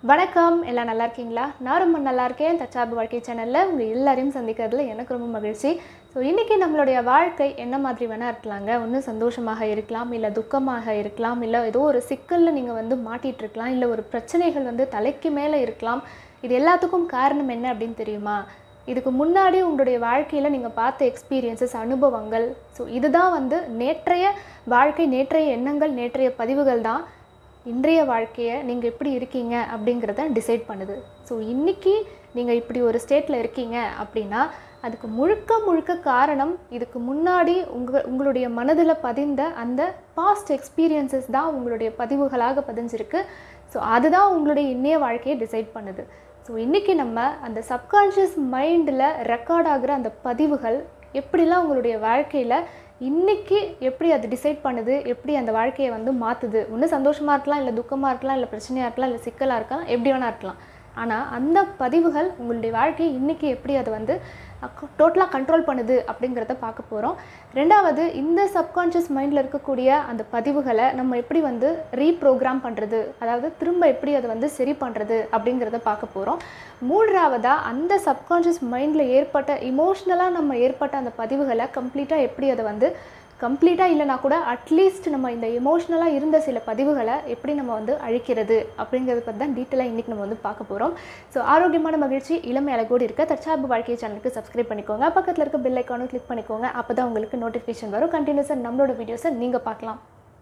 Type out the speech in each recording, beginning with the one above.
வணக்கம் எல்லாம் நல்லா இருக்கீங்களா நான் ரொம்ப நல்லா இருக்கேன் தச்சாபு வாழ்க்கை சேனலில் உங்கள் எல்லாரையும் சந்திக்கிறதுல எனக்கு ரொம்ப மகிழ்ச்சி ஸோ இன்றைக்கி நம்மளுடைய வாழ்க்கை என்ன மாதிரி வேணால் இருக்கலாங்க ஒன்று சந்தோஷமாக இருக்கலாம் இல்லை துக்கமாக இருக்கலாம் இல்லை ஏதோ ஒரு சிக்கலில் நீங்கள் வந்து மாட்டிகிட்டு இருக்கலாம் இல்லை ஒரு பிரச்சனைகள் வந்து தலைக்கு மேலே இருக்கலாம் இது எல்லாத்துக்கும் காரணம் என்ன அப்படின்னு தெரியுமா இதுக்கு முன்னாடி உங்களுடைய வாழ்க்கையில் நீங்கள் பார்த்த எக்ஸ்பீரியன்சஸ் அனுபவங்கள் ஸோ இதுதான் வந்து நேற்றைய வாழ்க்கை நேற்றைய எண்ணங்கள் நேற்றைய பதிவுகள் தான் இன்றைய வாழ்க்கையை நீங்கள் எப்படி இருக்கீங்க அப்படிங்கிறத டிசைட் பண்ணுது ஸோ இன்றைக்கி நீங்கள் இப்படி ஒரு ஸ்டேட்டில் இருக்கீங்க அப்படின்னா அதுக்கு முழுக்க முழுக்க காரணம் இதுக்கு முன்னாடி உங்கள் உங்களுடைய மனதில் பதிந்த அந்த பாஸ்ட் எக்ஸ்பீரியன்சஸ் தான் உங்களுடைய பதிவுகளாக பதிஞ்சிருக்கு ஸோ அதுதான் உங்களுடைய இன்னைய வாழ்க்கையை டிசைட் பண்ணுது ஸோ இன்றைக்கி நம்ம அந்த சப்கான்ஷியஸ் மைண்டில் ரெக்கார்ட் ஆகிற அந்த பதிவுகள் எப்படிலாம் உங்களுடைய வாழ்க்கையில் இன்றைக்கி எப்படி அது டிசைட் பண்ணுது எப்படி அந்த வாழ்க்கையை வந்து மாற்றுது ஒன்று சந்தோஷமாக இருக்கலாம் இல்லை துக்கமாக இருக்கலாம் இல்லை பிரச்சனையாக இருக்கலாம் இல்லை சிக்கலாக இருக்கலாம் எப்படி வேணா இருக்கலாம் ஆனால் அந்த பதிவுகள் உங்களுடைய வாழ்க்கையை இன்றைக்கி எப்படி அதை வந்து டோட்டலாக கண்ட்ரோல் பண்ணுது அப்படிங்கிறத பார்க்க போகிறோம் ரெண்டாவது இந்த சப்கான்ஷியஸ் மைண்டில் இருக்கக்கூடிய அந்த பதிவுகளை நம்ம எப்படி வந்து ரீப்ரோக்ராம் பண்ணுறது அதாவது திரும்ப எப்படி அதை வந்து சரி பண்ணுறது அப்படிங்கிறத பார்க்க போகிறோம் மூன்றாவதாக அந்த சப்கான்ஷியஸ் மைண்டில் ஏற்பட்ட இமோஷ்னலாக நம்ம ஏற்பட்ட அந்த பதிவுகளை கம்ப்ளீட்டாக எப்படி அதை வந்து கம்ப்ளீட்டாக இல்லைனா கூட அட்லீஸ்ட் நம்ம இந்த எமோஷ்னலாக இருந்த சில பதிவுகளை எப்படி நம்ம வந்து அழிக்கிறது அப்படிங்கிறத பற்றி தான் டீட்டெயிலாக இன்றைக்கி நம்ம வந்து பார்க்க போகிறோம் ஸோ ஆரோக்கியமான மகிழ்ச்சி இளமை அழகோடு இருக்க தற்சார்பு வாழ்க்கை சேனலுக்கு சப்ஸ்கிரைப் பண்ணிக்கோங்க பக்கத்தில் இருக்க பெல் ஐக்கானும் கிளிக் பண்ணிக்கோங்க அப்போ தான் உங்களுக்கு நோட்டிஃபிகேஷன் வரும் கண்டினியூஸாக நம்மளோட வீடியோஸை நீங்கள் பார்க்கலாம்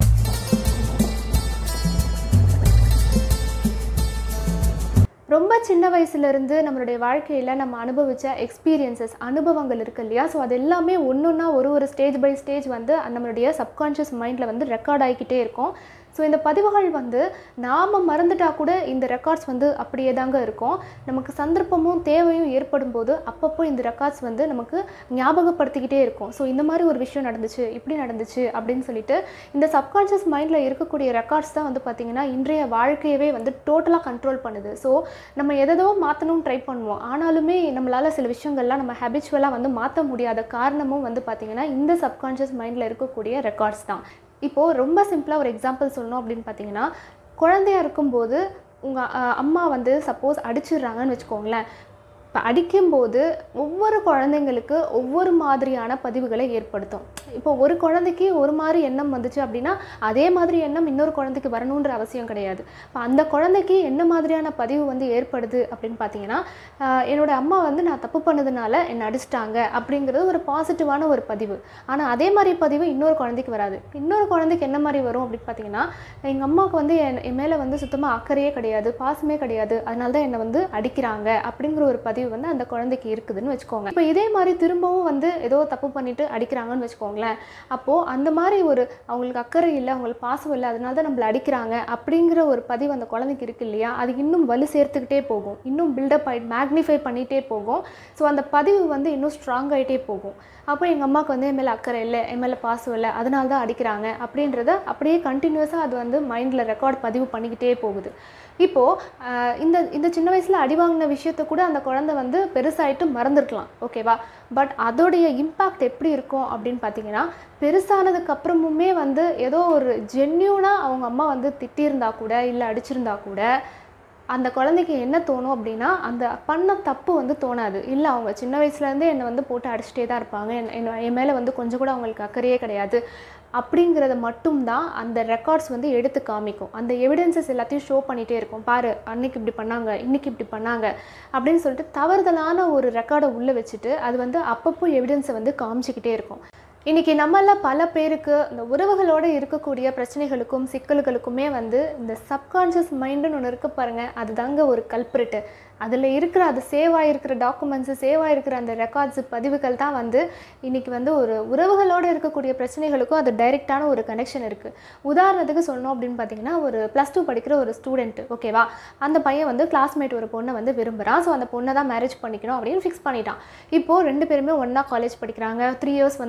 ரொம்ப சின்ன வயசுலேருந்து நம்மளுடைய வாழ்க்கையில் நம்ம அனுபவித்த எக்ஸ்பீரியன்சஸ் அனுபவங்கள் இருக்கு இல்லையா ஸோ அது எல்லாமே ஒன்று ஒன்றா ஒரு ஒரு ஸ்டேஜ் பை ஸ்டேஜ் வந்து நம்மளுடைய சப்கான்ஷியஸ் மைண்டில் வந்து ரெக்கார்ட் ஆகிக்கிட்டே இருக்கும் ஸோ இந்த பதிவுகள் வந்து நாம் மறந்துட்டா கூட இந்த ரெக்கார்ட்ஸ் வந்து அப்படியே தாங்க இருக்கும் நமக்கு சந்தர்ப்பமும் தேவையும் ஏற்படும் போது அப்பப்போ இந்த ரெக்கார்ட்ஸ் வந்து நமக்கு ஞாபகப்படுத்திக்கிட்டே இருக்கும் ஸோ இந்த மாதிரி ஒரு விஷயம் நடந்துச்சு இப்படி நடந்துச்சு அப்படின்னு சொல்லிட்டு இந்த சப்கான்ஷியஸ் மைண்டில் இருக்கக்கூடிய ரெக்கார்ட்ஸ் தான் வந்து பார்த்திங்கன்னா இன்றைய வாழ்க்கையவே வந்து டோட்டலாக கண்ட்ரோல் பண்ணுது ஸோ நம்ம எதோ மாற்றணும்னு ட்ரை பண்ணுவோம் ஆனாலுமே நம்மளால் சில விஷயங்கள்லாம் நம்ம ஹேபிச்சுவலாக வந்து மாற்ற முடியாத காரணமும் வந்து பார்த்திங்கன்னா இந்த சப்கான்ஷியஸ் மைண்டில் இருக்கக்கூடிய ரெக்கார்ட்ஸ் தான் இப்போது ரொம்ப சிம்பிளாக ஒரு எக்ஸாம்பிள் சொல்லணும் அப்படின்னு பார்த்தீங்கன்னா குழந்தையா இருக்கும்போது உங்கள் அம்மா வந்து சப்போஸ் அடிச்சிடுறாங்கன்னு வச்சுக்கோங்களேன் இப்போ அடிக்கும்போது ஒவ்வொரு குழந்தைங்களுக்கு ஒவ்வொரு மாதிரியான பதிவுகளை ஏற்படுத்தும் இப்போ ஒரு குழந்தைக்கு ஒரு மாதிரி எண்ணம் வந்துச்சு அப்படின்னா அதே மாதிரி எண்ணம் இன்னொரு குழந்தைக்கு வரணுன்ற அவசியம் கிடையாது இப்போ அந்த குழந்தைக்கு என்ன மாதிரியான பதிவு வந்து ஏற்படுது அப்படின்னு பார்த்தீங்கன்னா என்னோடய அம்மா வந்து நான் தப்பு பண்ணதுனால என்னை அடிச்சிட்டாங்க அப்படிங்கிறது ஒரு பாசிட்டிவான ஒரு பதிவு ஆனால் அதே மாதிரி பதிவு இன்னொரு குழந்தைக்கு வராது இன்னொரு குழந்தைக்கு என்ன மாதிரி வரும் அப்படின்னு பார்த்தீங்கன்னா எங்கள் அம்மாவுக்கு வந்து என் என் மேலே வந்து சுத்தமாக அக்கறையே கிடையாது பாசமே கிடையாது அதனால தான் என்னை வந்து அடிக்கிறாங்க அப்படிங்கிற ஒரு பதிவு பதிவு வந்து அந்த குழந்தைக்கு இருக்குதுன்னு வச்சுக்கோங்க இப்போ இதே மாதிரி திரும்பவும் வந்து ஏதோ தப்பு பண்ணிட்டு அடிக்கிறாங்கன்னு வச்சுக்கோங்களேன் அப்போது அந்த மாதிரி ஒரு அவங்களுக்கு அக்கறை இல்லை அவங்களுக்கு பாசம் இல்லை அதனால தான் நம்மளை அடிக்கிறாங்க அப்படிங்கிற ஒரு பதிவு அந்த குழந்தைக்கு இருக்கு இல்லையா அது இன்னும் வலு சேர்த்துக்கிட்டே போகும் இன்னும் பில்டப் ஆகி மேக்னிஃபை பண்ணிகிட்டே போகும் ஸோ அந்த பதிவு வந்து இன்னும் ஸ்ட்ராங் ஆகிட்டே போகும் அப்போ எங்கள் அம்மாவுக்கு வந்து என் மேலே அக்கறை இல்லை என் மேலே பாசம் இல்லை அதனால தான் அடிக்கிறாங்க அப்படின்றத அப்படியே கண்டினியூஸாக அது வந்து மைண்டில் ரெக்கார்ட் பதிவு பண்ணிக்கிட்டே போகுது இப்போது இந்த இந்த சின்ன வயசில் அடி வாங்கின விஷயத்த கூட அந்த குழந்தை வந்து பெருசாகிட்டு மறந்துருக்கலாம் ஓகேவா பட் அதோடைய இம்பேக்ட் எப்படி இருக்கும் அப்படின்னு பார்த்தீங்கன்னா பெருசானதுக்கு அப்புறமுமே வந்து ஏதோ ஒரு ஜென்யூனாக அவங்க அம்மா வந்து திட்டியிருந்தா கூட இல்லை அடிச்சிருந்தா கூட அந்த குழந்தைக்கு என்ன தோணும் அப்படின்னா அந்த பண்ண தப்பு வந்து தோணாது இல்லை அவங்க சின்ன வயசுலேருந்தே என்னை வந்து போட்டு அடிச்சுட்டே தான் இருப்பாங்க என் என் மேலே வந்து கொஞ்சம் கூட அவங்களுக்கு அக்கறையே கிடையாது அப்படிங்கிறத மட்டும்தான் அந்த ரெக்கார்ட்ஸ் வந்து எடுத்து காமிக்கும் அந்த எவிடன்சஸ் எல்லாத்தையும் ஷோ பண்ணிகிட்டே இருக்கும் பாரு அன்னைக்கு இப்படி பண்ணாங்க இன்றைக்கி இப்படி பண்ணாங்க அப்படின்னு சொல்லிட்டு தவறுதலான ஒரு ரெக்கார்டை உள்ளே வச்சுட்டு அது வந்து அப்பப்போ எவிடன்ஸை வந்து காமிச்சிக்கிட்டே இருக்கும் இன்றைக்கி நம்மள பல பேருக்கு இந்த உறவுகளோடு இருக்கக்கூடிய பிரச்சனைகளுக்கும் சிக்கல்களுக்குமே வந்து இந்த சப்கான்ஷியஸ் மைண்டுன்னு ஒன்று இருக்க பாருங்கள் அதுதாங்க ஒரு கல்பிரிட்டு அதில் இருக்கிற அது சேவ் ஆகிருக்கிற டாக்குமெண்ட்ஸு சேவ் ஆகிருக்கிற அந்த ரெக்கார்ட்ஸு பதிவுகள் தான் வந்து இன்றைக்கி வந்து ஒரு உறவுகளோடு இருக்கக்கூடிய பிரச்சனைகளுக்கும் அது டைரெக்டான ஒரு கனெக்ஷன் இருக்குது உதாரணத்துக்கு சொல்லணும் அப்படின்னு பார்த்தீங்கன்னா ஒரு ப்ளஸ் டூ படிக்கிற ஒரு ஸ்டூடெண்ட்டு ஓகேவா அந்த பையன் வந்து கிளாஸ்மேட் ஒரு பொண்ணை வந்து விரும்புகிறான் ஸோ அந்த பொண்ணை தான் மேரேஜ் பண்ணிக்கணும் அப்படின்னு ஃபிக்ஸ் பண்ணிட்டான் இப்போது ரெண்டு பேருமே ஒன்றா காலேஜ் படிக்கிறாங்க த்ரீ இயர்ஸ் வந்து ஆர்ட்ஸ்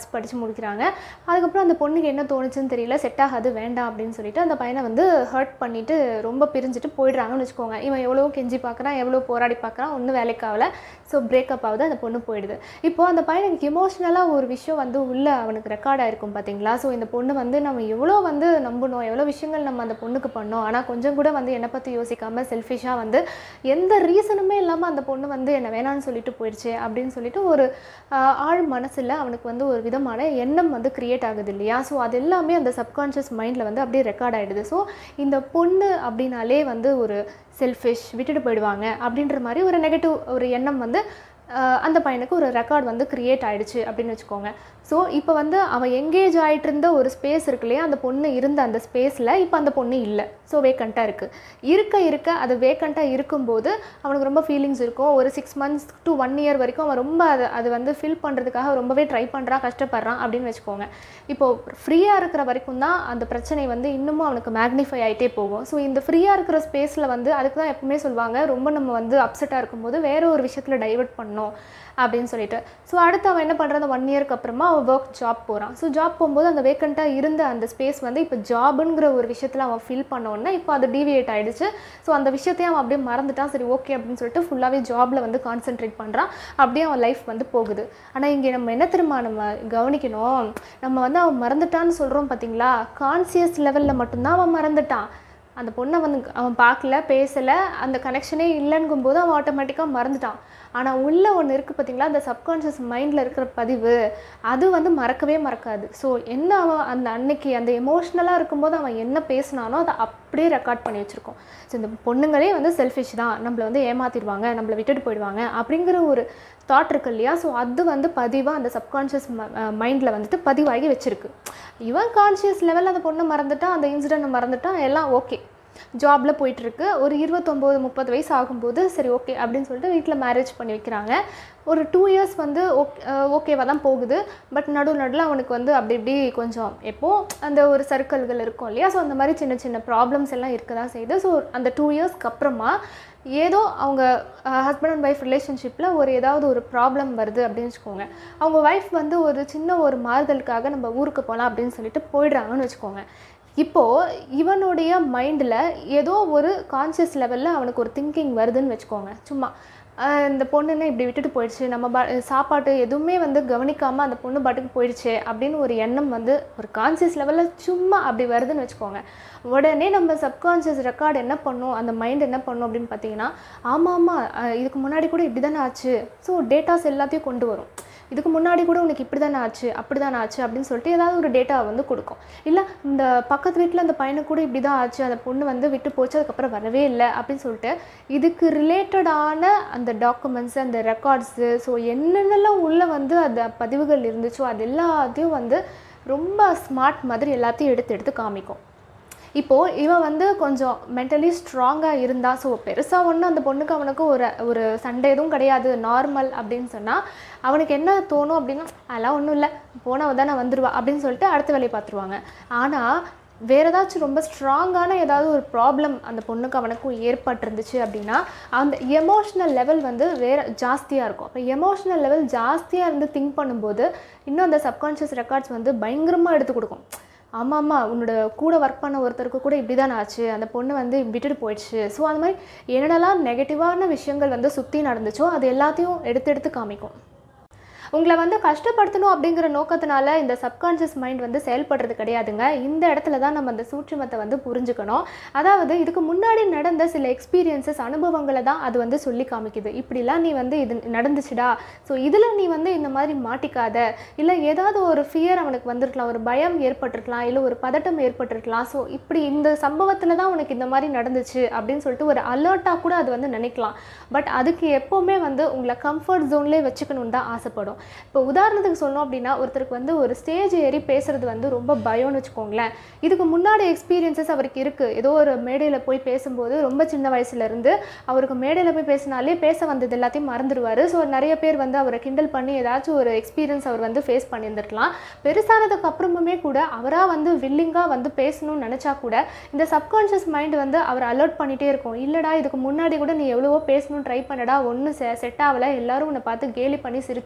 கிளாஸ் படித்து முடிக்கிறாங்க அதுக்கப்புறம் அந்த பொண்ணுக்கு என்ன தோணுச்சுன்னு தெரியல செட் ஆகாது வேண்டாம் அப்படின்னு சொல்லிட்டு அந்த பையனை வந்து ஹர்ட் பண்ணிவிட்டு ரொம்ப பிரிஞ்சுட்டு போயிடுறாங்கன்னு வச்சுக்கோங்க இவன் எவ்வளோ கெஞ்சி பார்க்குறான் எவ்வளோ போராடி பார்க்குறான் ஒன்றும் வேலைக்கு ஆகல ஸோ பிரேக்கப் ஆகுது அந்த பொண்ணு போயிடுது இப்போ அந்த பையனுக்கு எமோஷ்னலாக ஒரு விஷயம் வந்து உள்ளே அவனுக்கு ரெக்கார்ட் ஆயிருக்கும் பார்த்தீங்களா ஸோ இந்த பொண்ணு வந்து நம்ம எவ்வளோ வந்து நம்பணும் எவ்வளோ விஷயங்கள் நம்ம அந்த பொண்ணுக்கு பண்ணோம் ஆனால் கொஞ்சம் கூட வந்து என்னை பற்றி யோசிக்காமல் செல்ஃபிஷாக வந்து எந்த ரீசனுமே இல்லாமல் அந்த பொண்ணு வந்து என்னை வேணான்னு சொல்லிட்டு போயிடுச்சு அப்படின்னு சொல்லிட்டு ஒரு ஆஹ், ஆழ் மனசில் அவனுக்கு வந்து ஒரு விதமான எண்ணம் வந்து கிரியேட் ஆகுது இல்லையா ஸோ அது எல்லாமே அந்த சப்கான்ஷியஸ் மைண்டில் வந்து அப்படியே ரெக்கார்ட் ஆகிடுது ஸோ இந்த பொண்ணு அப்படின்னாலே வந்து ஒரு செல்ஃபிஷ் விட்டுட்டு போயிடுவாங்க அப்படின்ற மாதிரி ஒரு நெகட்டிவ் ஒரு எண்ணம் வந்து ஆஹ், அந்த பையனுக்கு ஒரு ரெக்கார்ட் வந்து கிரியேட் ஆயிடுச்சு அப்படின்னு வச்சுக்கோங்க ஸோ இப்போ வந்து அவன் எங்கேஜ் ஆகிட்டு இருந்த ஒரு ஸ்பேஸ் இருக்கு இல்லையா அந்த பொண்ணு இருந்த அந்த ஸ்பேஸில் இப்போ அந்த பொண்ணு இல்லை ஸோ வேக்கண்ட்டாக இருக்குது இருக்க இருக்க அது வேக்கண்ட்டாக இருக்கும்போது அவனுக்கு ரொம்ப ஃபீலிங்ஸ் இருக்கும் ஒரு six months to one year வரைக்கும் அவன் ரொம்ப அது அது வந்து ஃபில் பண்ணுறதுக்காக ரொம்பவே ட்ரை பண்ணுறான் கஷ்டப்படுறான் அப்படின்னு வச்சுக்கோங்க இப்போது ஃப்ரீயாக இருக்கிற வரைக்கும் தான் அந்த பிரச்சனை வந்து இன்னமும் அவனுக்கு மேக்னிஃபை ஆகிட்டே போகும் ஸோ இந்த ஃப்ரீயாக இருக்கிற ஸ்பேஸில் வந்து அதுக்கு தான் எப்பவுமே சொல்லுவாங்க ரொம்ப நம்ம வந்து அப்செட்டாக இருக்கும்போது வேற ஒரு விஷயத்தில் டைவர்ட் பண்ணணும் அப்படின்னு சொல்லிட்டு ஸோ அடுத்து அவன் என்ன பண்ணுறான் அந்த ஒன் இயர்க்கு அப்புறமா அவன் ஒர்க் ஜாப் போகிறான் ஸோ ஜாப் போகும்போது அந்த வேக்கண்ட்டாக இருந்த அந்த ஸ்பேஸ் வந்து இப்போ ஜாபுங்கிற ஒரு விஷயத்தில் அவன் ஃபில் பண்ண உடனே இப்போ அது டீவியேட் ஆயிடுச்சு ஸோ அந்த விஷயத்தையும் அவன் அப்படியே மறந்துட்டான் சரி ஓகே அப்படின்னு சொல்லிட்டு ஃபுல்லாகவே ஜாபில் வந்து கான்சென்ட்ரேட் பண்ணுறான் அப்படியே அவன் லைஃப் வந்து போகுது ஆனால் இங்கே நம்ம என்ன தெரியுமா நம்ம கவனிக்கணும் நம்ம வந்து அவன் மறந்துட்டான்னு சொல்கிறோம் பார்த்தீங்களா கான்சியஸ் லெவலில் மட்டும்தான் அவன் மறந்துட்டான் அந்த பொண்ணை வந்து அவன் பார்க்கல பேசலை அந்த கனெக்ஷனே இல்லைங்கும்போது அவன் ஆட்டோமேட்டிக்காக மறந்துட்டான் ஆனால் உள்ளே ஒன்று இருக்குது பார்த்தீங்களா அந்த சப்கான்ஷியஸ் மைண்டில் இருக்கிற பதிவு அது வந்து மறக்கவே மறக்காது ஸோ என்ன அவன் அந்த அன்னைக்கு அந்த எமோஷ்னலாக இருக்கும்போது அவன் என்ன பேசினானோ அதை அப்படியே ரெக்கார்ட் பண்ணி வச்சுருக்கோம் ஸோ இந்த பொண்ணுங்களே வந்து செல்ஃபிஷ் தான் நம்மளை வந்து ஏமாத்திடுவாங்க நம்மளை விட்டுட்டு போயிடுவாங்க அப்படிங்கிற ஒரு தாட் இருக்கு இல்லையா ஸோ அது வந்து பதிவாக அந்த சப்கான்ஷியஸ் மைண்டில் வந்துட்டு பதிவாகி வச்சிருக்கு இவன் கான்ஷியஸ் லெவலில் அந்த பொண்ணை மறந்துட்டான் அந்த இன்சிடென்ட்டை மறந்துட்டான் எல்லாம் ஓகே ஜாபில் போயிட்டுருக்கு ஒரு இருபத்தொம்போது முப்பது வயசு ஆகும்போது சரி ஓகே அப்படின்னு சொல்லிட்டு வீட்டில் மேரேஜ் பண்ணி வைக்கிறாங்க ஒரு டூ இயர்ஸ் வந்து ஓகே ஓகேவாக தான் போகுது பட் நடு நடுவில் அவனுக்கு வந்து அப்படி இப்படி கொஞ்சம் எப்போ அந்த ஒரு சர்க்கிள்கள் இருக்கும் இல்லையா ஸோ அந்த மாதிரி சின்ன சின்ன ப்ராப்ளம்ஸ் எல்லாம் இருக்க தான் செய்யுது ஸோ அந்த டூ இயர்ஸ்க்கு அப்புறமா ஏதோ அவங்க ஹஸ்பண்ட் அண்ட் ஒய்ஃப் ரிலேஷன்ஷிப்பில் ஒரு ஏதாவது ஒரு ப்ராப்ளம் வருது அப்படின்னு வச்சுக்கோங்க அவங்க ஒய்ஃப் வந்து ஒரு சின்ன ஒரு மாறுதலுக்காக நம்ம ஊருக்கு போகலாம் அப்படின்னு சொல்லிட்டு போயிடுறாங்கன்னு வச்சுக்கோங்க இப்போது இவனுடைய மைண்டில் ஏதோ ஒரு கான்ஷியஸ் லெவலில் அவனுக்கு ஒரு திங்கிங் வருதுன்னு வச்சுக்கோங்க சும்மா ஆஹ் இந்த பொண்ணுன்னு இப்படி விட்டுட்டு போயிடுச்சு நம்ம பா சாப்பாட்டு எதுவுமே வந்து கவனிக்காமல் அந்த பொண்ணு பாட்டுக்கு போயிடுச்சு அப்படின்னு ஒரு எண்ணம் வந்து ஒரு கான்சியஸ் லெவலில் சும்மா அப்படி வருதுன்னு வச்சுக்கோங்க உடனே நம்ம சப்கான்ஷியஸ் ரெக்கார்டு என்ன பண்ணும் அந்த மைண்ட் என்ன பண்ணும் அப்படின்னு பார்த்தீங்கன்னா ஆமாம் ஆமாம் ஆஹ் இதுக்கு முன்னாடி கூட இப்படி தானே ஆச்சு ஸோ டேட்டாஸ் எல்லாத்தையும் கொண்டு வரும் இதுக்கு முன்னாடி கூட உனக்கு இப்படி தானே ஆச்சு அப்படி தானே ஆச்சு அப்படின்னு சொல்லிட்டு ஏதாவது ஒரு டேட்டா வந்து கொடுக்கும் இல்லை இந்த பக்கத்து வீட்டில் அந்த பையனுக்கு கூட இப்படி தான் ஆச்சு அந்த பொண்ணு வந்து விட்டு போச்சு அதுக்கப்புறம் வரவே இல்லை அப்படின்னு சொல்லிட்டு இதுக்கு ரிலேட்டடான அந்த டாக்குமெண்ட்ஸ் அந்த ரெக்கார்ட்ஸு ஸோ என்னென்னலாம் உள்ளே வந்து அந்த பதிவுகள் இருந்துச்சோ அது எல்லாத்தையும் வந்து ரொம்ப ஸ்மார்ட் மாதிரி எல்லாத்தையும் எடுத்து எடுத்து காமிக்கும் இப்போது இவன் வந்து கொஞ்சம் மென்டலி ஸ்ட்ராங்காக இருந்தா ஸோ பெருசாக ஒன்றும் அந்த பொண்ணுக்கு அவனுக்கு ஒரு ஒரு சண்டை எதுவும் கிடையாது நார்மல் அப்படின்னு சொன்னால் அவனுக்கு என்ன தோணும் அப்படின்னா அதெல்லாம் ஒன்றும் இல்லை போனவ தானே வந்துடுவா அப்படின்னு சொல்லிட்டு அடுத்த வேலையை பார்த்துருவாங்க ஆனால் வேறு ஏதாச்சும் ரொம்ப ஸ்ட்ராங்கான ஏதாவது ஒரு ப்ராப்ளம் அந்த பொண்ணுக்கு அவனுக்கும் ஏற்பட்டிருந்துச்சு அப்படின்னா அந்த எமோஷ்னல் லெவல் வந்து வேறு ஜாஸ்தியாக இருக்கும் அப்போ எமோஷ்னல் லெவல் ஜாஸ்தியாக இருந்து திங்க் பண்ணும்போது இன்னும் அந்த சப்கான்ஷியஸ் ரெக்கார்ட்ஸ் வந்து பயங்கரமாக எடுத்து கொடுக்கும் ஆமாம் ஆமாம் உன்னோட கூட ஒர்க் பண்ண ஒருத்தருக்கு கூட இப்படி தான் ஆச்சு அந்த பொண்ணு வந்து விட்டுட்டு போயிடுச்சு ஸோ அந்த மாதிரி என்னென்னலாம் நெகட்டிவான விஷயங்கள் வந்து சுற்றி நடந்துச்சோ அது எல்லாத்தையும் எடுத்து எடுத்து காமிக்கும் உங்களை வந்து கஷ்டப்படுத்தணும் அப்படிங்கிற நோக்கத்தினால இந்த சப்கான்ஷியஸ் மைண்ட் வந்து செயல்படுறது கிடையாதுங்க இந்த இடத்துல தான் நம்ம அந்த சூட்சுமத்தை வந்து புரிஞ்சுக்கணும் அதாவது இதுக்கு முன்னாடி நடந்த சில எக்ஸ்பீரியன்சஸ் அனுபவங்களை தான் அது வந்து சொல்லி காமிக்குது இப்படிலாம் நீ வந்து இது நடந்துச்சுடா ஸோ இதில் நீ வந்து இந்த மாதிரி மாட்டிக்காத இல்லை ஏதாவது ஒரு ஃபியர் அவனுக்கு வந்திருக்கலாம் ஒரு பயம் ஏற்பட்டிருக்கலாம் இல்லை ஒரு பதட்டம் ஏற்பட்டிருக்கலாம் ஸோ இப்படி இந்த சம்பவத்தில் தான் உனக்கு இந்த மாதிரி நடந்துச்சு அப்படின்னு சொல்லிட்டு ஒரு அலர்ட்டாக கூட அது வந்து நினைக்கலாம் பட் அதுக்கு எப்போவுமே வந்து உங்களை கம்ஃபர்ட் ஜோன்லேயே வச்சுக்கணுன்னு தான் ஆசைப்படும் இப்போ உதாரணத்துக்கு சொன்னோம் அப்படின்னா ஒருத்தருக்கு வந்து ஒரு ஸ்டேஜ் ஏறி பேசுறது வந்து ரொம்ப பயம்னு வச்சுக்கோங்களேன் இதுக்கு முன்னாடி எக்ஸ்பீரியன்சஸ் அவருக்கு இருக்குது ஏதோ ஒரு மேடையில் போய் பேசும்போது ரொம்ப சின்ன வயசுலேருந்து அவருக்கு மேடையில் போய் பேசினாலே பேச வந்தது எல்லாத்தையும் மறந்துடுவார் ஸோ நிறைய பேர் வந்து அவரை கிண்டல் பண்ணி ஏதாச்சும் ஒரு எக்ஸ்பீரியன்ஸ் அவர் வந்து ஃபேஸ் பண்ணியிருந்திருக்கலாம் பெருசானதுக்கு அப்புறமுமே கூட அவராக வந்து வில்லிங்காக வந்து பேசணும்னு நினச்சா கூட இந்த சப்கான்ஷியஸ் மைண்ட் வந்து அவர் அலர்ட் பண்ணிகிட்டே இருக்கும் இல்லைடா இதுக்கு முன்னாடி கூட நீ எவ்வளவோ பேசணும்னு ட்ரை பண்ணடா ஒன்றும் செ செட் ஆகலை எல்லாரும் உன்னை பார்த்து கேலி பண்ணி சிரிச்சாங்க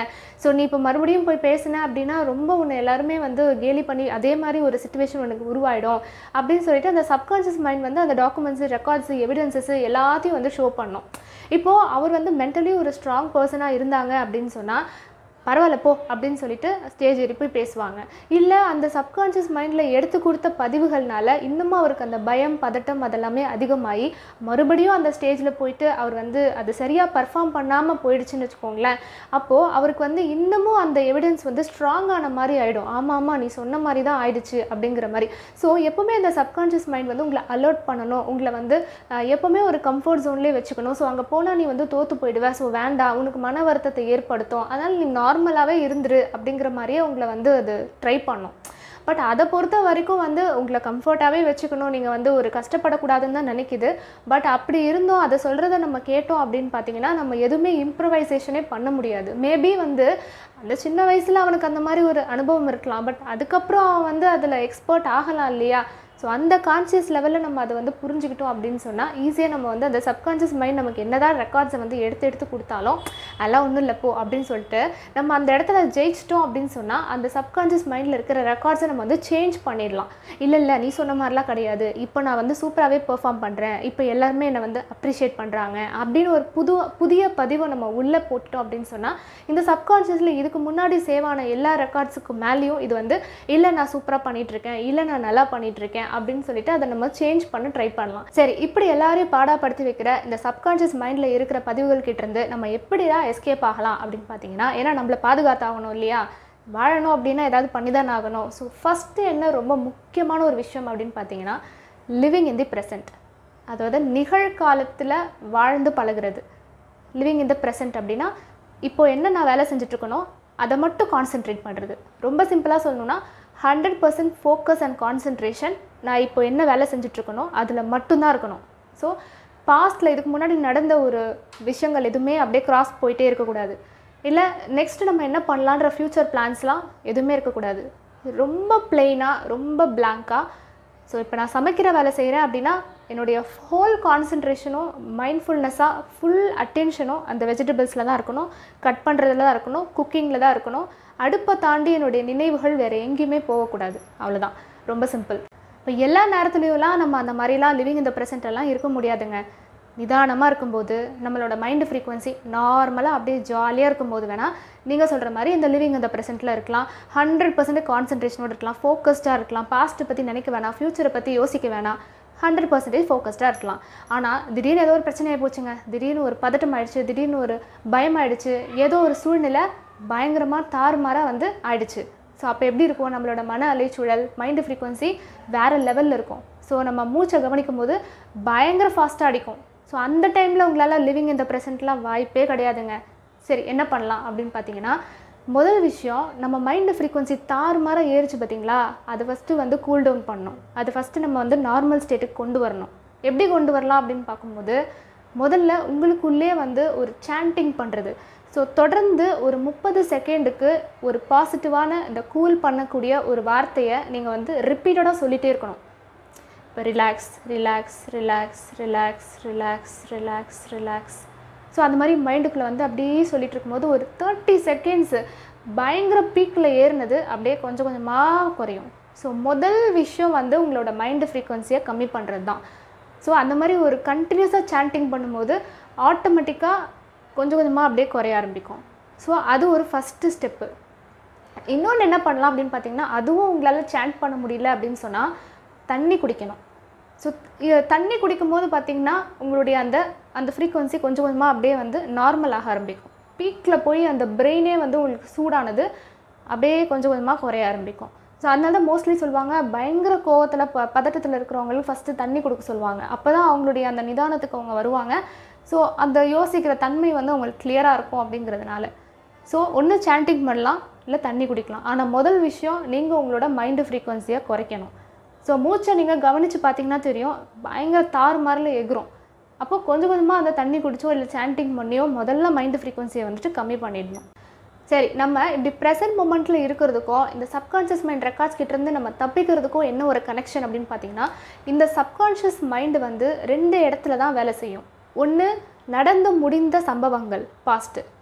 ஸோ நீ இப்போ மறுபடியும் போய் பேசின அப்படின்னா ரொம்ப உன்னை எல்லாருமே வந்து கேலி பண்ணி அதே மாதிரி ஒரு சுச்சுவேஷன் உனக்கு உருவாயிடும் அப்படின்னு சொல்லிட்டு அந்த சப்கான்ஷியஸ் மைண்ட் வந்து அந்த டாக்குமெண்ட்ஸ் ரெக்கார்ட்ஸ் எவிடன்சஸ் எல்லாத்தையும் வந்து ஷோ பண்ணும் இப்போது அவர் வந்து மென்டலி ஒரு ஸ்ட்ராங் பர்சனாக இருந்தாங்க அப்படின்னு சொன்னால் பரவாயில்ல போ அப்படின்னு சொல்லிட்டு ஸ்டேஜ் ஏறி போய் பேசுவாங்க இல்லை அந்த சப்கான்ஷியஸ் மைண்டில் எடுத்து கொடுத்த பதிவுகள்னால இன்னமும் அவருக்கு அந்த பயம் பதட்டம் அதெல்லாமே அதிகமாகி மறுபடியும் அந்த ஸ்டேஜில் போயிட்டு அவர் வந்து அது சரியாக பர்ஃபார்ம் பண்ணாமல் போயிடுச்சுன்னு வச்சுக்கோங்களேன் அப்போது அவருக்கு வந்து இன்னமும் அந்த எவிடன்ஸ் வந்து ஸ்ட்ராங்கான மாதிரி ஆகிடும் ஆமாம் ஆமாம் நீ சொன்ன மாதிரி தான் ஆயிடுச்சு அப்படிங்கிற மாதிரி ஸோ எப்போவுமே அந்த சப்கான்ஷியஸ் மைண்ட் வந்து உங்களை அலர்ட் பண்ணணும் உங்களை வந்து அஹ், எப்போவுமே ஒரு கம்ஃபர்ட் ஜோன்லேயே வச்சுக்கணும் ஸோ அங்கே போனால் நீ வந்து தோற்று போயிடுவ ஸோ வேண்டாம் உனக்கு மன வருத்தத்தை ஏற்படுத்தும் அதனால் நீ நார்மலாகவே இருந்துரு அப்படிங்கிற மாதிரியே உங்களை வந்து அது ட்ரை பண்ணும் பட் அதை பொறுத்த வரைக்கும் வந்து உங்களை கம்ஃபர்ட்டாகவே வச்சுக்கணும் நீங்கள் வந்து ஒரு கஷ்டப்படக்கூடாதுன்னு தான் நினைக்குது பட் அப்படி இருந்தோம் அதை சொல்கிறத நம்ம கேட்டோம் அப்படின்னு பார்த்தீங்கன்னா நம்ம எதுவுமே இம்ப்ரவைசேஷனே பண்ண முடியாது மேபி வந்து அந்த சின்ன வயசில் அவனுக்கு அந்த மாதிரி ஒரு அனுபவம் இருக்கலாம் பட் அதுக்கப்புறம் அவன் வந்து அதில் எக்ஸ்பர்ட் ஆகலாம் இல்லையா ஸோ அந்த கான்ஷியஸ் லெவலில் நம்ம அதை வந்து புரிஞ்சுக்கிட்டோம் அப்படின்னு சொன்னால் ஈஸியாக நம்ம வந்து அந்த சப்கான்ஷியஸ் மைண்ட் நமக்கு என்னதான் ரெக்கார்ட்ஸை வந்து எடுத்து எடுத்து கொடுத்தாலும் அதெல்லாம் ஒன்றும் இல்லை போ அப்படின்னு சொல்லிட்டு நம்ம அந்த இடத்துல ஜெயிச்சிட்டோம் அப்படின்னு சொன்னால் அந்த சப்கான்ஷியஸ் மைண்டில் இருக்கிற ரெக்கார்ட்ஸை நம்ம வந்து சேஞ்ச் பண்ணிடலாம் இல்லை இல்லை நீ சொன்ன மாதிரிலாம் கிடையாது இப்போ நான் வந்து சூப்பராகவே பெர்ஃபார்ம் பண்ணுறேன் இப்போ எல்லாருமே என்னை வந்து அப்ரிஷியேட் பண்ணுறாங்க அப்படின்னு ஒரு புது புதிய பதிவை நம்ம உள்ளே போட்டுட்டோம் அப்படின்னு சொன்னால் இந்த சப்கான்ஷியஸில் இதுக்கு முன்னாடி சேவ் ஆன எல்லா ரெக்கார்ட்ஸுக்கு மேலேயும் இது வந்து இல்லை நான் சூப்பராக பண்ணிகிட்ருக்கேன் இல்லை நான் நல்லா பண்ணிகிட்ருக்கேன் அப்படின்னு சொல்லிட்டு அதை நம்ம சேஞ்ச் பண்ண ட்ரை பண்ணலாம் சரி இப்படி எல்லாரையும் பாடாப்படுத்தி வைக்கிற இந்த சப்கான்ஷியஸ் மைண்டில் இருக்கிற பதிவுகள் கிட்ட இருந்து நம்ம எப்படிடா எஸ்கேப் ஆகலாம் அப்படின்னு பார்த்தீங்கன்னா ஏன்னா நம்மளை பாதுகாத்தாகணும் இல்லையா வாழணும் அப்படின்னா ஏதாவது பண்ணி தான் ஆகணும் ஸோ ஃபஸ்ட்டு என்ன ரொம்ப முக்கியமான ஒரு விஷயம் அப்படின்னு பார்த்தீங்கன்னா லிவிங் இன் தி ப்ரெசன்ட் அதாவது நிகழ்காலத்தில் வாழ்ந்து பழகுறது லிவிங் இன் த ப்ரெசன்ட் அப்படின்னா இப்போ என்ன நான் வேலை செஞ்சுட்ருக்கனோ அதை மட்டும் கான்சென்ட்ரேட் பண்ணுறது ரொம்ப சிம்பிளாக சொல்லணும்னா hundred percent focus and concentration நான் இப்போ என்ன வேலை செஞ்சுட்ருக்கனோ அதில் மட்டும்தான் இருக்கணும் ஸோ பாஸ்ட்டில் இதுக்கு முன்னாடி நடந்த ஒரு விஷயங்கள் எதுவுமே அப்படியே கிராஸ் போயிட்டே இருக்கக்கூடாது இல்லை நெக்ஸ்ட் நம்ம என்ன பண்ணலான்ற ஃப்யூச்சர் பிளான்ஸ்லாம் எதுவுமே இருக்கக்கூடாது ரொம்ப பிளெயினாக ரொம்ப பிளாங்காக ஸோ இப்போ நான் சமைக்கிற வேலை செய்கிறேன் அப்படின்னா என்னுடைய ஹோல் கான்சன்ட்ரேஷனும் மைண்ட்ஃபுல்னஸாக ஃபுல் அட்டென்ஷனும் அந்த வெஜிடபிள்ஸில் தான் இருக்கணும் கட் பண்ணுறதுல தான் இருக்கணும் குக்கிங்கில் தான் இருக்கணும் அடுப்பை தாண்டி என்னுடைய நினைவுகள் வேறு எங்கேயுமே போகக்கூடாது அவ்வளோதான் ரொம்ப சிம்பிள் இப்போ எல்லா நேரத்துலையும்லாம் நம்ம அந்த மாதிரிலாம் லிவிங் இந்த ப்ரெசென்ட் எல்லாம் இருக்க முடியாதுங்க நிதானமாக இருக்கும்போது நம்மளோட மைண்டு ஃப்ரீக்வன்சி நார்மலாக அப்படியே ஜாலியாக இருக்கும்போது வேணால் நீங்கள் சொல்கிற மாதிரி இந்த லிவிங் இந்த ப்ரெசென்ட்டில் இருக்கலாம் ஹண்ட்ரட் பர்சன்ட் கான்சன்ட்ரேஷனோடு இருக்கலாம் ஃபோக்கஸ்டாக இருக்கலாம் பாஸ்ட்டை பற்றி நினைக்க வேணாம் ஃப்யூச்சரை பற்றி யோசிக்க வேணாம் ஹண்ட்ரட் பர்சன்டேஜ் ஃபோக்கஸ்டாக இருக்கலாம் ஆனால் திடீர்னு ஏதோ ஒரு பிரச்சனையாகி போச்சுங்க திடீர்னு ஒரு பதட்டம் ஆயிடுச்சு திடீர்னு ஒரு பயம் ஆயிடுச்சு ஏதோ ஒரு சூழ்நிலை பயங்கரமாக தாறுமாறாக வந்து ஆயிடுச்சு ஸோ அப்போ எப்படி இருக்கும் நம்மளோட மன அலைச்சூழல் மைண்டு ஃப்ரீக்வன்சி வேறு லெவலில் இருக்கும் ஸோ நம்ம மூச்சை கவனிக்கும் போது பயங்கர ஃபாஸ்ட்டாக அடிக்கும் ஸோ அந்த டைமில் உங்களால் லிவிங் இந்த ப்ரெசென்ட்லாம் வாய்ப்பே கிடையாதுங்க சரி என்ன பண்ணலாம் அப்படின்னு பார்த்தீங்கன்னா முதல் விஷயம் நம்ம மைண்டு ஃப்ரீக்வன்சி தாறுமாற ஏறிச்சு பார்த்தீங்களா அதை ஃபஸ்ட்டு வந்து கூல் டவுன் பண்ணணும் அது ஃபஸ்ட்டு நம்ம வந்து நார்மல் ஸ்டேட்டுக்கு கொண்டு வரணும் எப்படி கொண்டு வரலாம் அப்படின்னு பார்க்கும்போது முதல்ல உங்களுக்குள்ளே வந்து ஒரு சாண்டிங் பண்ணுறது ஸோ தொடர்ந்து ஒரு முப்பது செகண்டுக்கு ஒரு பாசிட்டிவான இந்த கூல் பண்ணக்கூடிய ஒரு வார்த்தையை நீங்கள் வந்து ரிப்பீட்டடாக சொல்லிகிட்டே இருக்கணும் இப்போ relax relax relax relax relax relax relax so அந்த மாதிரி மைண்டுக்குள்ளே வந்து அப்படியே சொல்லிட்டு இருக்கும்போது ஒரு தேர்ட்டி செகண்ட்ஸு பயங்கர பீக்கில் ஏறினது அப்படியே கொஞ்சம் கொஞ்சமாக குறையும் ஸோ முதல் விஷயம் வந்து உங்களோட மைண்டு ஃப்ரீக்வன்சியை கம்மி பண்ணுறது தான் ஸோ அந்த மாதிரி ஒரு கண்டினியூஸாக சாண்டிங் பண்ணும்போது ஆட்டோமேட்டிக்காக கொஞ்சம் கொஞ்சமாக அப்படியே குறைய ஆரம்பிக்கும் ஸோ அது ஒரு ஃபஸ்ட்டு ஸ்டெப்பு இன்னொன்று என்ன பண்ணலாம் அப்படின்னு பார்த்தீங்கன்னா அதுவும் உங்களால் சேண்ட் பண்ண முடியல அப்படின்னு சொன்னால் தண்ணி குடிக்கணும் ஸோ தண்ணி குடிக்கும்போது பார்த்தீங்கன்னா உங்களுடைய அந்த அந்த ஃப்ரீக்வன்சி கொஞ்சம் கொஞ்சமாக அப்படியே வந்து நார்மல் ஆக ஆரம்பிக்கும் பீக்கில் போய் அந்த பிரெயினே வந்து உங்களுக்கு சூடானது அப்படியே கொஞ்சம் கொஞ்சமாக குறைய ஆரம்பிக்கும் ஸோ அதனால தான் மோஸ்ட்லி சொல்லுவாங்க பயங்கர கோவத்தில் ப பதட்டத்தில் இருக்கிறவங்களுக்கு ஃபஸ்ட்டு தண்ணி கொடுக்க சொல்லுவாங்க அப்போ தான் அவங்களுடைய அந்த நிதானத்துக்கு அவங்க வருவாங்க ஸோ அந்த யோசிக்கிற தன்மை வந்து அவங்களுக்கு கிளியராக இருக்கும் அப்படிங்கிறதுனால ஸோ ஒன்று சாண்டிங் பண்ணலாம் இல்லை தண்ணி குடிக்கலாம் ஆனால் முதல் விஷயம் நீங்கள் உங்களோட மைண்டு ஃப்ரீக்வன்சியை குறைக்கணும் ஸோ மூச்சை நீங்கள் கவனித்து பார்த்தீங்கன்னா தெரியும் பயங்கர தாறுமாறில் எகுரும் அப்போ கொஞ்சம் கொஞ்சமாக அந்த தண்ணி குடிச்சோ இல்லை சாண்டிங் பண்ணியோ முதல்ல மைண்டு ஃப்ரீக்வன்சியை வந்துட்டு கம்மி பண்ணிடணும் சரி நம்ம இப்படி ப்ரெசன்ட் மூமெண்ட்டில் இருக்கிறதுக்கும் இந்த சப்கான்ஷியஸ் மைண்ட் ரெக்கார்ட்ஸ் கிட்டேருந்து நம்ம தப்பிக்கிறதுக்கும் என்ன ஒரு கனெக்ஷன் அப்படின்னு பார்த்தீங்கன்னா இந்த சப்கான்ஷியஸ் மைண்டு வந்து ரெண்டு இடத்துல தான் வேலை செய்யும் ஒன்று நடந்து முடிந்த சம்பவங்கள் பாஸ்ட்டு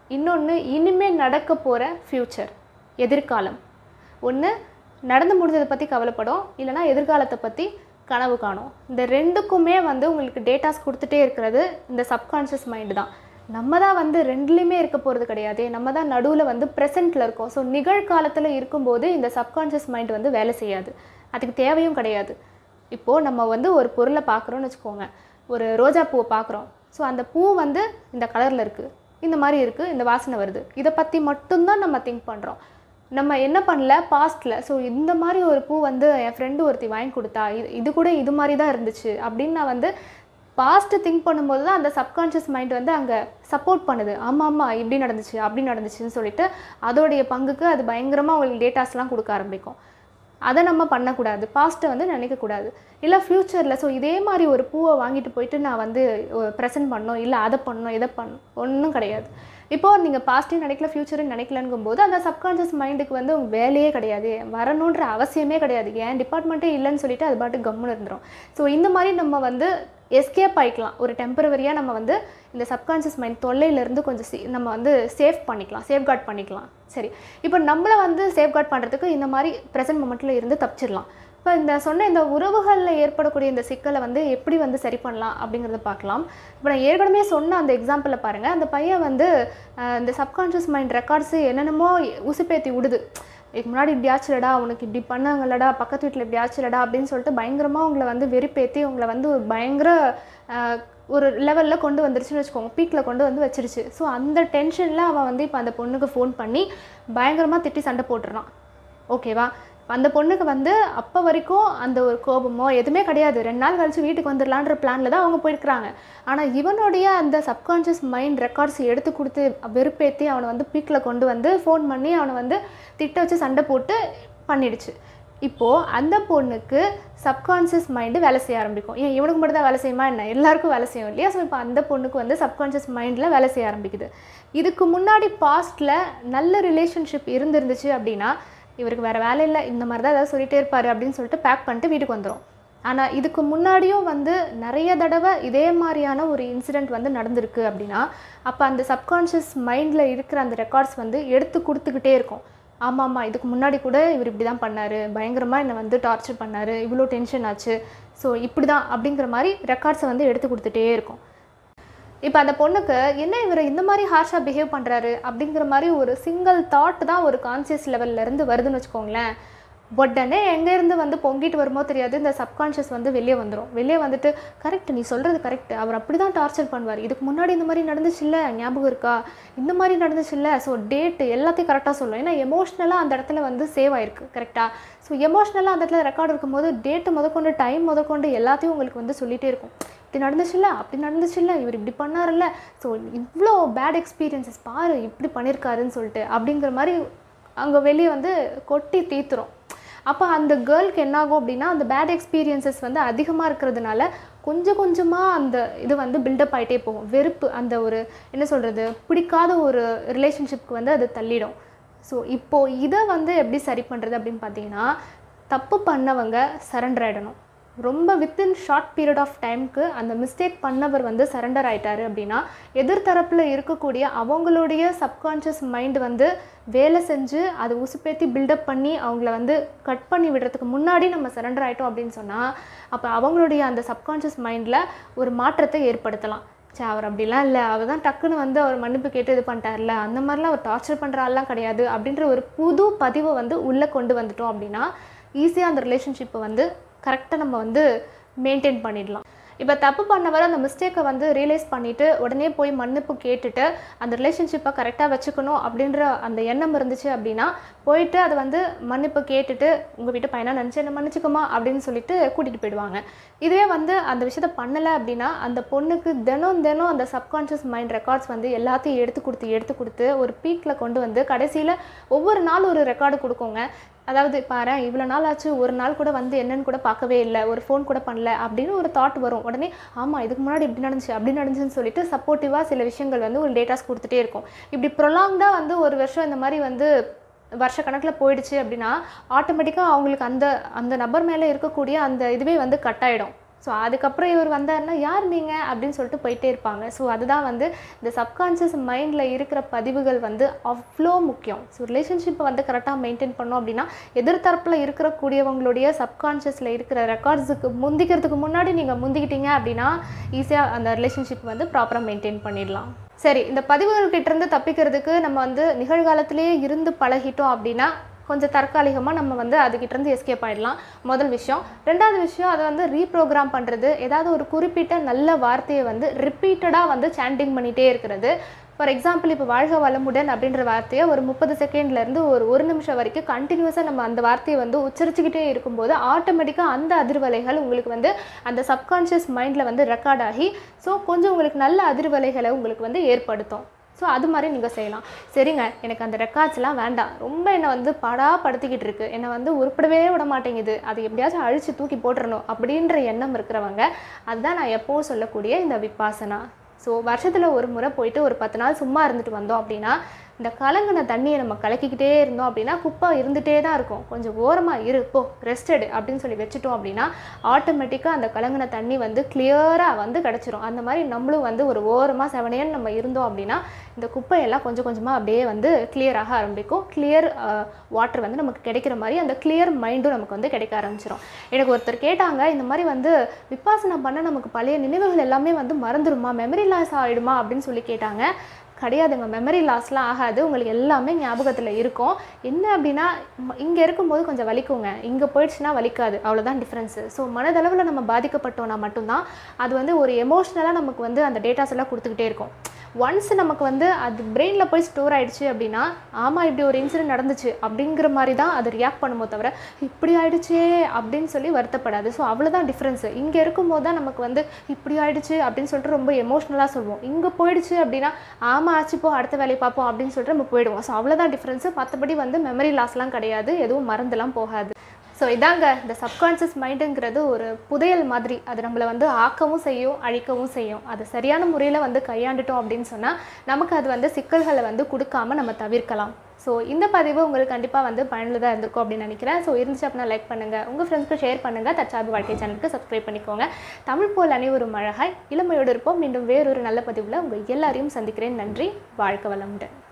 இன்னொன்று இனிமேல் நடக்க போகிற ஃப்யூச்சர் எதிர்காலம் ஒன்று நடந்து முடிஞ்சதை பற்றி கவலைப்படும் இல்லைனா எதிர்காலத்தை பற்றி கனவு காணும் இந்த ரெண்டுக்குமே வந்து உங்களுக்கு டேட்டாஸ் கொடுத்துட்டே இருக்கிறது இந்த சப்கான்ஷியஸ் மைண்டு தான் நம்ம தான் வந்து ரெண்டுலேயுமே இருக்க போகிறது கிடையாது நம்ம தான் நடுவில் வந்து ப்ரெசென்ட்டில் இருக்கோம் ஸோ நிகழ்காலத்தில் இருக்கும்போது இந்த சப்கான்ஷியஸ் மைண்ட் வந்து வேலை செய்யாது அதுக்கு தேவையும் கிடையாது இப்போது நம்ம வந்து ஒரு பொருளை பார்க்குறோன்னு வச்சுக்கோங்க ஒரு ரோஜா பூவை பார்க்குறோம் ஸோ அந்த பூ வந்து இந்த கலரில் இருக்குது இந்த மாதிரி இருக்குது இந்த வாசனை வருது இதை பற்றி மட்டும்தான் நம்ம திங்க் பண்ணுறோம் நம்ம என்ன பண்ணல பாஸ்ட்டில் ஸோ இந்த மாதிரி ஒரு பூ வந்து என் ஃப்ரெண்டு ஒருத்தி வாங்கி கொடுத்தா இது இது கூட இது மாதிரி தான் இருந்துச்சு அப்படின்னு நான் வந்து பாஸ்ட்டு திங்க் பண்ணும்போது தான் அந்த சப்கான்ஷியஸ் மைண்ட் வந்து அங்கே சப்போர்ட் பண்ணுது ஆமாம் ஆமாம் இப்படி நடந்துச்சு அப்படி நடந்துச்சுன்னு சொல்லிட்டு அதோடைய பங்குக்கு அது பயங்கரமாக உங்களுக்கு டேட்டாஸ்லாம் கொடுக்க ஆரம்பிக்கும் அதை நம்ம பண்ணக்கூடாது பாஸ்ட்டை வந்து நினைக்கக்கூடாது இல்லை ஃப்யூச்சரில் ஸோ இதே மாதிரி ஒரு பூவை வாங்கிட்டு போயிட்டு நான் வந்து ப்ரெசென்ட் பண்ணோம் இல்லை அதை பண்ணோம் இதை பண்ணோம் ஒன்றும் கிடையாது இப்போது நீங்கள் பாஸ்ட்டையும் நினைக்கல ஃப்யூச்சரும் நினைக்கலங்கும் போது அந்த சப்கான்ஷியஸ் மைண்டுக்கு வந்து உங்க வேலையே கிடையாது வரணுன்ற அவசியமே கிடையாது ஏன் டிபார்ட்மெண்ட்டே இல்லைன்னு சொல்லிட்டு அது பாட்டு கம்முன்னு இருந்துரும் ஸோ இந்த மாதிரி நம்ம வந்து எஸ்கேப் ஆகிக்கலாம் ஒரு டெம்பரவரியாக நம்ம வந்து இந்த சப்கான்ஷியஸ் மைண்ட் தொல்லையிலேருந்து கொஞ்சம் சி- நம்ம வந்து சேஃப் பண்ணிக்கலாம் சேஃப்கார்ட் பண்ணிக்கலாம் சரி இப்போ நம்மளை வந்து சேஃப்கார்ட் பண்ணுறதுக்கு இந்த மாதிரி ப்ரெசன்ட் மொமெண்ட்டில் இருந்து தப்பிச்சிடலாம் இப்போ இந்த சொன்ன இந்த உறவுகளில் ஏற்படக்கூடிய இந்த சிக்கலை வந்து எப்படி வந்து சரி பண்ணலாம் அப்படிங்கிறத பார்க்கலாம் இப்போ நான் ஏற்கனவே சொன்ன அந்த எக்ஸாம்பிளை பாருங்கள் அந்த பையன் வந்து அஹ், இந்த சப்கான்ஷியஸ் மைண்ட் ரெக்கார்ட்ஸு என்னென்னமோ உசுப்பேத்தி விடுது இதுக்கு முன்னாடி இப்படி ஆச்சுலடா உனக்கு இப்படி பண்ணாங்கல்லடா பக்கத்து வீட்டில் இப்படி ஆச்சுலடா அப்படின்னு சொல்லிட்டு பயங்கரமாக உங்களை வந்து வெறுப்பேற்றி உங்களை வந்து ஒரு பயங்கர அஹ், ஒரு லெவலில் கொண்டு வந்துருச்சுன்னு வச்சுக்கோங்க பீக்கில் கொண்டு வந்து வச்சிருச்சு ஸோ அந்த டென்ஷனில் அவன் வந்து இப்போ அந்த பொண்ணுக்கு ஃபோன் பண்ணி பயங்கரமாக திட்டி சண்டை போட்டுடுறான் ஓகேவா அந்த பொண்ணுக்கு வந்து அப்போ வரைக்கும் அந்த ஒரு கோபமோ எதுவுமே கிடையாது ரெண்டு நாள் கழிச்சு வீட்டுக்கு வந்துடலான்ற பிளானில் தான் அவங்க போயிருக்கிறாங்க ஆனால் இவனுடைய அந்த சப்கான்ஷியஸ் மைண்ட் ரெக்கார்ட்ஸ் எடுத்து கொடுத்து வெறுப்பேற்றி அவனை வந்து பீக்கில் கொண்டு வந்து ஃபோன் பண்ணி அவனை வந்து திட்ட வச்சு சண்டை போட்டு பண்ணிடுச்சு இப்போது அந்த பொண்ணுக்கு சப்கான்ஷியஸ் மைண்டு வேலை செய்ய ஆரம்பிக்கும் ஏன் இவனுக்கு மட்டும் தான் வேலை செய்யுமா என்ன எல்லாருக்கும் வேலை செய்யும் இல்லையா ஸோ இப்போ அந்த பொண்ணுக்கு வந்து சப்கான்ஷியஸ் மைண்டில் வேலை செய்ய ஆரம்பிக்குது இதுக்கு முன்னாடி பாஸ்ட்டில் நல்ல ரிலேஷன்ஷிப் இருந்திருந்துச்சு அப்படின்னா இவருக்கு வேறு வேலை இல்லை இந்த மாதிரி தான் ஏதாவது சொல்லிட்டே இருப்பார் அப்படின்னு சொல்லிட்டு பேக் பண்ணிட்டு வீட்டுக்கு வந்துடும் ஆனால் இதுக்கு முன்னாடியும் வந்து நிறைய தடவை இதே மாதிரியான ஒரு இன்சிடெண்ட் வந்து நடந்திருக்கு அப்படின்னா அப்போ அந்த சப்கான்ஷியஸ் மைண்டில் இருக்கிற அந்த ரெக்கார்ட்ஸ் வந்து எடுத்து கொடுத்துக்கிட்டே இருக்கும் ஆமாம் ஆமாம் இதுக்கு முன்னாடி கூட இவர் இப்படி தான் பண்ணார் பயங்கரமாக என்னை வந்து டார்ச்சர் பண்ணார் இவ்வளோ டென்ஷன் ஆச்சு ஸோ இப்படி தான் அப்படிங்கிற மாதிரி ரெக்கார்ட்ஸை வந்து எடுத்து கொடுத்துட்டே இருக்கும் இப்போ அந்த பொண்ணுக்கு என்ன இவர் இந்த மாதிரி ஹார்ஷாக பிஹேவ் பண்ணுறாரு அப்படிங்கிற மாதிரி ஒரு சிங்கிள் தாட் தான் ஒரு கான்சியஸ் இருந்து வருதுன்னு வச்சுக்கோங்களேன் உடனே எங்கேருந்து வந்து பொங்கிட்டு வருமோ தெரியாது இந்த சப்கான்ஷியஸ் வந்து வெளியே வந்துடும் வெளியே வந்துட்டு கரெக்ட் நீ சொல்கிறது கரெக்ட் அவர் அப்படி தான் டார்ச்சர் பண்ணுவார் இதுக்கு முன்னாடி இந்த மாதிரி நடந்துச்சுல்ல ஞாபகம் இருக்கா இந்த மாதிரி நடந்துச்சுல்ல ஸோ டேட்டு எல்லாத்தையும் கரெக்டாக சொல்லும் ஏன்னா எமோஷ்னலாக அந்த இடத்துல வந்து சேவ் ஆயிருக்கு கரெக்டாக ஸோ எமோஷ்னலாக அந்த இடத்துல ரெக்கார்ட் இருக்கும்போது டேட்டு முதற்கொண்டு டைம் முதற்கொண்டு எல்லாத்தையும் உங்களுக்கு வந்து சொல்லிகிட்டே இருக்கும் இப்படி நடந்துச்சுல்ல அப்படி நடந்துச்சுல்ல இவர் இப்படி பண்ணாருல்ல ஸோ இவ்வளோ பேட் எக்ஸ்பீரியன்சஸ் பாரு இப்படி பண்ணியிருக்காருன்னு சொல்லிட்டு அப்படிங்கிற மாதிரி அங்கே வெளியே வந்து கொட்டி தீத்துரும் அப்போ அந்த கேர்ளுக்கு என்னாகும் அப்படின்னா அந்த பேட் எக்ஸ்பீரியன்சஸ் வந்து அதிகமாக இருக்கிறதுனால கொஞ்சம் கொஞ்சமாக அந்த இது வந்து பில்டப் ஆகிட்டே போகும் வெறுப்பு அந்த ஒரு என்ன சொல்கிறது பிடிக்காத ஒரு ரிலேஷன்ஷிப்க்கு வந்து அது தள்ளிடும் ஸோ இப்போது இதை வந்து எப்படி சரி பண்ணுறது அப்படின்னு பார்த்தீங்கன்னா தப்பு பண்ணவங்க சரண்டர் ஆகிடணும் ரொம்ப வித்தின் ஷார்ட் பீரியட் ஆஃப் டைம்க்கு அந்த மிஸ்டேக் பண்ணவர் வந்து சரண்டர் ஆயிட்டாரு அப்படின்னா எதிர்த்தரப்பில் இருக்கக்கூடிய அவங்களுடைய சப்கான்ஷியஸ் மைண்ட் வந்து வேலை செஞ்சு அதை உசுப்பேத்தி பில்டப் பண்ணி அவங்கள வந்து கட் பண்ணி விடுறதுக்கு முன்னாடி நம்ம சரண்டர் ஆயிட்டோம் அப்படின்னு சொன்னால் அப்போ அவங்களுடைய அந்த சப்கான்ஷியஸ் மைண்டில் ஒரு மாற்றத்தை ஏற்படுத்தலாம் சே அவர் அப்படிலாம் இல்லை அவர் தான் டக்குன்னு வந்து அவர் மன்னிப்பு கேட்டு இது பண்ணிட்டார்ல அந்த மாதிரிலாம் அவர் டார்ச்சர் பண்ணுற ஆள்லாம் கிடையாது அப்படின்ற ஒரு புது பதிவை வந்து உள்ளே கொண்டு வந்துட்டோம் அப்படின்னா ஈஸியாக அந்த ரிலேஷன்ஷிப்பை வந்து கரெக்டாக நம்ம வந்து மெயின்டைன் பண்ணிடலாம் இப்போ தப்பு பண்ணவர் அந்த மிஸ்டேக்கை வந்து ரியலைஸ் பண்ணிவிட்டு உடனே போய் மன்னிப்பு கேட்டுட்டு அந்த ரிலேஷன்ஷிப்பை கரெக்டாக வச்சுக்கணும் அப்படின்ற அந்த எண்ணம் இருந்துச்சு அப்படின்னா போயிட்டு அதை வந்து மன்னிப்பு கேட்டுட்டு உங்கள் வீட்டு பையனாக நினச்சி என்ன மன்னிச்சுக்குமா அப்படின்னு சொல்லிட்டு கூட்டிகிட்டு போயிடுவாங்க இதுவே வந்து அந்த விஷயத்த பண்ணலை அப்படின்னா அந்த பொண்ணுக்கு தினம் தினம் அந்த சப்கான்ஷியஸ் மைண்ட் ரெக்கார்ட்ஸ் வந்து எல்லாத்தையும் எடுத்து கொடுத்து எடுத்து கொடுத்து ஒரு பீக்கில் கொண்டு வந்து கடைசியில் ஒவ்வொரு நாள் ஒரு ரெக்கார்டு கொடுக்குங்க அதாவது பாரு இவ்வளோ நாள் ஆச்சு ஒரு நாள் கூட வந்து என்னன்னு கூட பார்க்கவே இல்லை ஒரு ஃபோன் கூட பண்ணல அப்படின்னு ஒரு தாட் வரும் உடனே ஆமாம் இதுக்கு முன்னாடி இப்படி நடந்துச்சு அப்படி நடந்துச்சுன்னு சொல்லிட்டு சப்போர்ட்டிவாக சில விஷயங்கள் வந்து ஒரு டேட்டாஸ் கொடுத்துட்டே இருக்கும் இப்படி ப்ரொலாங்டாக வந்து ஒரு வருஷம் இந்த மாதிரி வந்து வருஷ கணக்கில் போயிடுச்சு அப்படின்னா ஆட்டோமேட்டிக்காக அவங்களுக்கு அந்த அந்த நபர் மேலே இருக்கக்கூடிய அந்த இதுவே வந்து கட் ஆகிடும் ஸோ அதுக்கப்புறம் இவர் வந்தாருன்னா யார் நீங்கள் அப்படின்னு சொல்லிட்டு போயிட்டே இருப்பாங்க ஸோ அதுதான் வந்து இந்த சப்கான்ஷியஸ் மைண்டில் இருக்கிற பதிவுகள் வந்து அவ்வளோ முக்கியம் ஸோ ரிலேஷன்ஷிப்பை வந்து கரெக்டாக மெயின்டைன் பண்ணோம் அப்படின்னா எதிர்த்தரப்பில் இருக்கிற கூடியவங்களுடைய சப்கான்ஷியஸில் இருக்கிற ரெக்கார்ட்ஸுக்கு முந்திக்கிறதுக்கு முன்னாடி நீங்கள் முந்திக்கிட்டீங்க அப்படின்னா ஈஸியாக அந்த ரிலேஷன்ஷிப் வந்து ப்ராப்பராக மெயின்டைன் பண்ணிடலாம் சரி இந்த பதிவுகள் கிட்ட இருந்து தப்பிக்கிறதுக்கு நம்ம வந்து நிகழ்காலத்திலேயே இருந்து பழகிட்டோம் அப்படின்னா கொஞ்சம் தற்காலிகமாக நம்ம வந்து அதுக்கிட்டேருந்து எஸ்கேப் ஆகிடலாம் முதல் விஷயம் ரெண்டாவது விஷயம் அதை வந்து ரீப்ரோக்ராம் பண்ணுறது ஏதாவது ஒரு குறிப்பிட்ட நல்ல வார்த்தையை வந்து ரிப்பீட்டடாக வந்து சாண்டிங் பண்ணிகிட்டே இருக்கிறது ஃபார் எக்ஸாம்பிள் இப்போ வாழ்க வளமுடன் அப்படின்ற வார்த்தையை ஒரு முப்பது செகண்ட்லேருந்து ஒரு ஒரு நிமிஷம் வரைக்கும் கண்டினியூஸாக நம்ம அந்த வார்த்தையை வந்து உச்சரிச்சுக்கிட்டே இருக்கும்போது ஆட்டோமேட்டிக்காக அந்த அதிர்வலைகள் உங்களுக்கு வந்து அந்த சப்கான்ஷியஸ் மைண்டில் வந்து ரெக்கார்ட் ஆகி ஸோ கொஞ்சம் உங்களுக்கு நல்ல அதிர்வலைகளை உங்களுக்கு வந்து ஏற்படுத்தும் ஸோ அது மாதிரி நீங்கள் செய்யலாம் சரிங்க எனக்கு அந்த ரெக்கார்ட்ஸ்லாம் வேண்டாம் ரொம்ப என்னை வந்து படா படுத்திக்கிட்டு இருக்கு என்னை வந்து உருப்படவே விட மாட்டேங்குது அது எப்படியாச்சும் அழிச்சு தூக்கி போட்டுறணும் அப்படின்ற எண்ணம் இருக்கிறவங்க அதுதான் நான் எப்போவும் சொல்லக்கூடிய இந்த விபாசனா ஸோ வருஷத்தில் ஒரு முறை போயிட்டு ஒரு பத்து நாள் சும்மா இருந்துட்டு வந்தோம் அப்படின்னா இந்த கலங்கின தண்ணியை நம்ம கலக்கிக்கிட்டே இருந்தோம் அப்படின்னா குப்பை இருந்துகிட்டே தான் இருக்கும் கொஞ்சம் ஓரமாக இரு போ ரெஸ்டடு அப்படின்னு சொல்லி வச்சுட்டோம் அப்படின்னா ஆட்டோமேட்டிக்காக அந்த கலங்கின தண்ணி வந்து கிளியராக வந்து கிடச்சிரும் அந்த மாதிரி நம்மளும் வந்து ஒரு ஓரமாக செவனேன்னு நம்ம இருந்தோம் அப்படின்னா இந்த குப்பையெல்லாம் கொஞ்சம் கொஞ்சமாக அப்படியே வந்து கிளியராக ஆரம்பிக்கும் கிளியர் வாட்டர் வந்து நமக்கு கிடைக்கிற மாதிரி அந்த கிளியர் மைண்டும் நமக்கு வந்து கிடைக்க ஆரம்பிச்சிடும் எனக்கு ஒருத்தர் கேட்டாங்க இந்த மாதிரி வந்து விபாசனை பண்ண நமக்கு பழைய நினைவுகள் எல்லாமே வந்து மறந்துடுமா மெமரி லாஸ் ஆகிடுமா அப்படின்னு சொல்லி கேட்டாங்க கிடையாதுங்க மெமரி லாஸ்லாம் ஆகாது உங்களுக்கு எல்லாமே ஞாபகத்தில் இருக்கும் என்ன அப்படின்னா இங்கே இருக்கும்போது கொஞ்சம் வலிக்குங்க இங்கே போயிடுச்சுன்னா வலிக்காது அவ்வளோதான் டிஃப்ரென்ஸு ஸோ மனதளவில் நம்ம பாதிக்கப்பட்டோம்னா மட்டும்தான் அது வந்து ஒரு எமோஷ்னலாக நமக்கு வந்து அந்த டேட்டாஸ் எல்லாம் கொடுத்துக்கிட்டே இருக்கும் ஒன்ஸ் நமக்கு வந்து அது பிரெயினில் போய் ஸ்டோர் ஆயிடுச்சு அப்படின்னா ஆமாம் இப்படி ஒரு இன்சிடென்ட் நடந்துச்சு அப்படிங்கிற மாதிரி தான் அது ரியாக்ட் பண்ணுமோ தவிர இப்படி ஆயிடுச்சே அப்படின்னு சொல்லி வருத்தப்படாது ஸோ அவ்வளோதான் டிஃப்ரென்ஸு இங்கே இருக்கும்போது தான் நமக்கு வந்து இப்படி ஆயிடுச்சு அப்படின்னு சொல்லிட்டு ரொம்ப எமோஷ்னலாக சொல்லுவோம் இங்கே போயிடுச்சு அப்படின்னா ஆமாம் ஆச்சு போ அடுத்த வேலையை பார்ப்போம் அப்படின்னு சொல்லிட்டு நம்ம போயிடுவோம் ஸோ அவ்வளோதான் டிஃப்ரென்ஸு மற்றபடி வந்து மெமரி லாஸ்லாம் கிடையாது எதுவும் மறந்துலாம் போகாது ஸோ இதாங்க இந்த சப்கான்ஷியஸ் மைண்டுங்கிறது ஒரு புதையல் மாதிரி அது நம்மளை வந்து ஆக்கவும் செய்யும் அழிக்கவும் செய்யும் அது சரியான முறையில் வந்து கையாண்டுட்டோம் அப்படின்னு சொன்னால் நமக்கு அது வந்து சிக்கல்களை வந்து கொடுக்காம நம்ம தவிர்க்கலாம் ஸோ இந்த பதிவு உங்களுக்கு கண்டிப்பாக வந்து பயனுள்ளதாக இருந்திருக்கும் அப்படின்னு நினைக்கிறேன் ஸோ இருந்துச்சு அப்படின்னா லைக் பண்ணுங்கள் உங்கள் ஃப்ரெண்ட்ஸ்க்கு ஷேர் பண்ணுங்கள் தற்சார்பு வாழ்க்கை சேனலுக்கு சப்ஸ்கிரைப் பண்ணிக்கோங்க தமிழ் போல் அனைவரும் அழகாய் இளமையோடு இருப்போம் மீண்டும் வேறொரு நல்ல பதிவில் உங்கள் எல்லாரையும் சந்திக்கிறேன் நன்றி வாழ்க வளமுடன்